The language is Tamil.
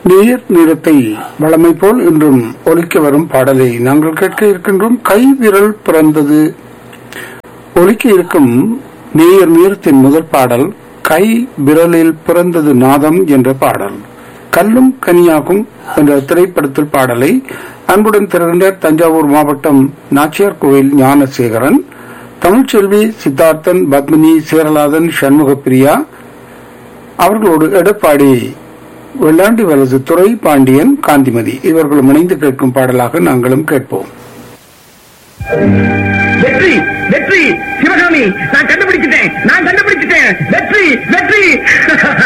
நீர் நிறத்தை வளமை போல் இன்றும் ஒலிக்க வரும் பாடலை நாங்கள் கேட்க இருக்கின்றோம் கை விரல் பிறந்தது ஒலிக்க இருக்கும் நேயர் நீரத்தின் முதல் பாடல் கை விரலில் பிறந்தது நாதம் என்ற பாடல் கல்லும் கனியாகும் என்ற திரைப்படத்தில் பாடலை அன்புடன் திறந்த தஞ்சாவூர் மாவட்டம் நாச்சியார் கோவில் ஞானசேகரன் தமிழ்ச்செல்வி சித்தார்த்தன் பத்மினி சேரலாதன் சண்முகப்பிரியா அவர்களோடு எடப்பாடி வெள்ளாண்டி வலது துறை பாண்டியன் காந்திமதி இவர்களும் இணைந்து கேட்கும் பாடலாக நாங்களும் கேட்போம் வெற்றி வெற்றி சிவகாமி நான் கண்டுபிடிச்சிட்டேன் நான் கண்டுபிடிச்சிட்டேன் வெற்றி வெற்றி